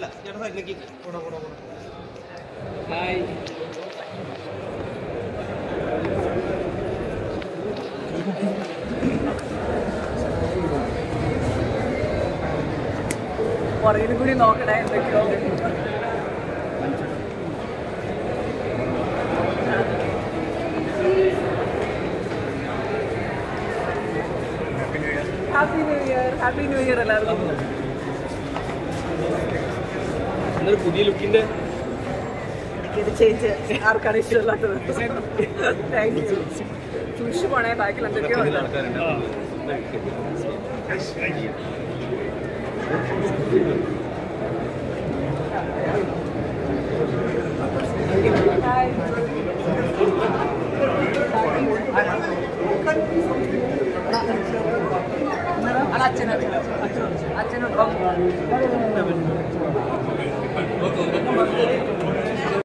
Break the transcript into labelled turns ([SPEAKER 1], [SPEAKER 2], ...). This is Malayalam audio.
[SPEAKER 1] അല്ല ചേട്ടാ സൈഡിലേക്ക് കൂടെ കൂടെ കൂടെ
[SPEAKER 2] ഹായ്
[SPEAKER 3] പുറകിൽ കൂടി നോക്കണേ എന്തൊക്കെയോ happy new year happy new year എല്ലാവർക്കും
[SPEAKER 2] എന്നൊരു പുതിയ ലുക്കിന്റെ
[SPEAKER 3] ഇത് ചേഞ്ച് ആർക്കാണ് ഇഷ്ടമല്ലാത്തത് താങ്ക് യു ചൂഷി പോണേ ബാക്കിൽ എന്തൊക്കെയോ ഉണ്ട്
[SPEAKER 2] ആൾക്കാരുണ്ട്